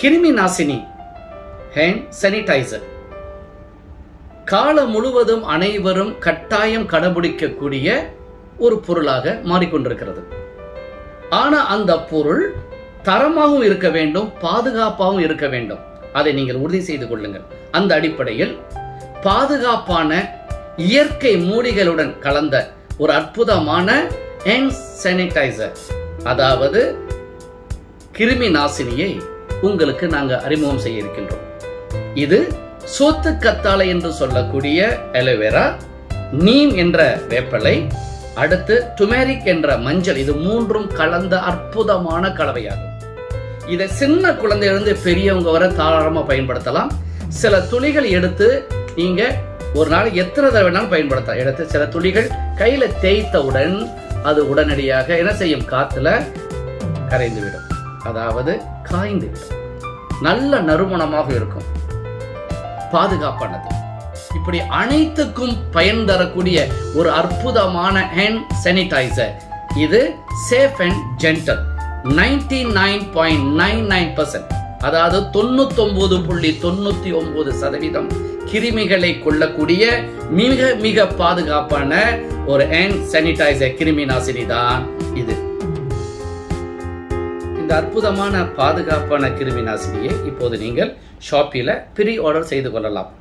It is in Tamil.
கிருமி நாசினி ஹேண்ட் சானிடைசர் காலம் முழுவதும் அனைவரும் கட்டாயம் கடைபிடிக்கக்கூடிய ஒரு பொருளாக மாறிக்கொண்டிருக்கிறது ஆனா அந்த பொருள் தரமாகவும் இருக்க வேண்டும் பாதுகாப்பாகவும் இருக்க வேண்டும் அதை நீங்கள் உறுதி செய்து கொள்ளுங்கள் அந்த அடிப்படையில் பாதுகாப்பான இயற்கை மூலிகளுடன் கலந்த ஒரு அற்புதமான ஹேண்ட் சானிடைசர் அதாவது கிருமி நாசினியை உங்களுக்கு நாங்க அறிமுகம் செய்ய இருக்கின்றோம் இது சோத்து கத்தாழை என்று சொல்லக்கூடிய அலோவேரா நீம் என்ற வேப்பலை அடுத்து டுமேரிக் என்ற மஞ்சள் இது மூன்றும் கலந்த அற்புதமான கலவையாகும் இதை சின்ன குழந்தையிலிருந்து பெரியவங்க வரை தாராளமா பயன்படுத்தலாம் சில துளிகள் எடுத்து நீங்க ஒரு நாள் எத்தனை தடவை வேணாலும் பயன்படுத்தலாம் எடுத்து சில துளிகள் கையில தேய்த்தவுடன் அது உடனடியாக என்ன செய்யும் காத்துல கரைந்து விடும் அதாவது காய்ந்து விடும் நல்ல நறுமணமாக இருக்கும் பாதுகாப்பானது இப்படி அனைத்துக்கும் பயன் தரக்கூடிய ஒரு அற்புதமான ஹேண்ட் சானிடைசர் இது safe and gentle ninety nine point nine nine percent அதாவது தொண்ணூத்தொன்பது புள்ளி தொண்ணூத்தி ஒன்பது சதவீதம் கிருமிகளை கொள்ளக்கூடிய மிக மிக பாதுகாப்பான ஒரு ஹேண்ட் சானிடைசர் கிருமி நாசினி தான் இது இந்த அற்புதமான பாதுகாப்பான கிருமி நாசினியை இப்போது நீங்கள் ஷாப்பில் ப்ரீ ஆர்டர் செய்து கொள்ளலாம்